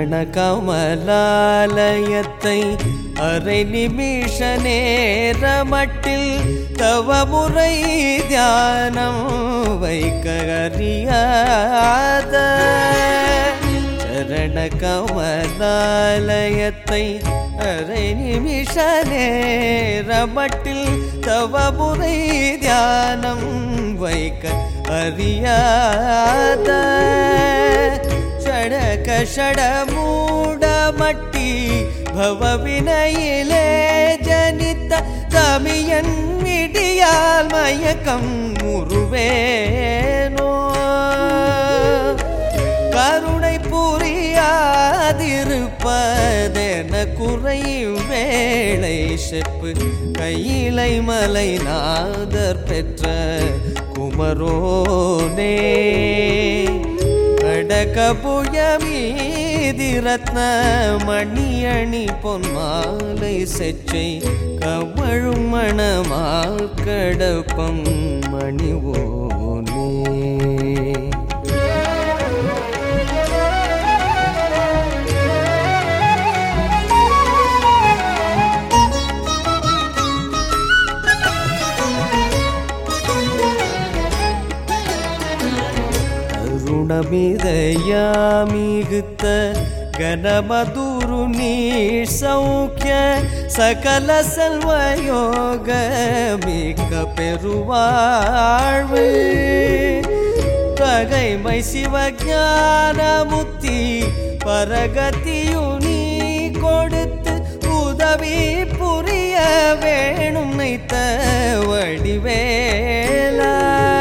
சரண கமலாலயத்தை அரை நிமிஷ நேரமட்டில் தவமுறை தியானம் வைக்க அறியாத சரண கமலாலயத்தை அரை நிமிஷ நேரமட்டில் தவமுறை தியானம் வைக்க அறியாத ஷடக ஷட மூடமட்டி பவவினையிலே ஜனித்த தமியன் விடியால் மயக்கம் முருவேனோ கருணை புரியாதிருப்பதென குறையும் வேளை செப்பு கையிலை மலை நாதர் பெற்ற குமரோனே கடகபுயமீதி ரத்ன மணியணி பொன்மாலை செச்சை கமழும் மணமால் கடப்பம் மணிவோனே ಋಣಮಿದಯಾಮಿಗುತ್ತ ಗಣಮಧುರು ನೀ ಸೌಖ್ಯ ಸಕಲ ಸಲ್ವಯೋಗ மிக்க பெருவாழ்வு பகைமை சிவஞான முத்தி பரகத்தியு நீ கொடுத்து உதவி புரிய வேணும் நைத்த வடிவேலா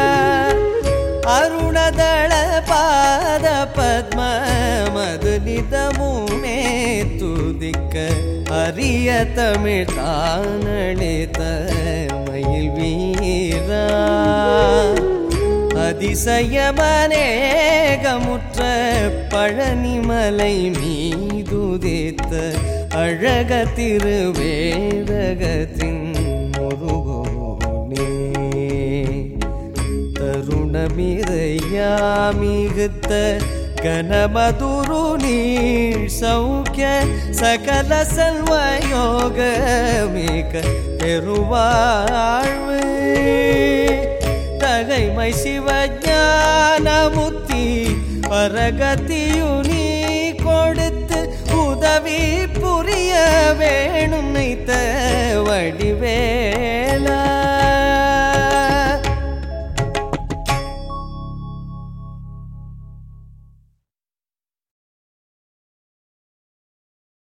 அருணதள பாத பத்ம மது நிதமுமே துதிக்க அரிய தமிழ் தானளித்த மயில் வீரா அதிசயமனேகமுற்ற பழனிமலை மீதுதித்த அழக திருவேரகத்தின் முருகோனே தருணமிதையாமிகுத்த கனமதுரு நீள் சௌக்கிய சகல செல்வயோக மிக பெருவாழ்வு தகைமை சிவஞானமுத்தி பரகத்தியு நீ கொடுத்து உதவி புரிய வேணும் நைத்த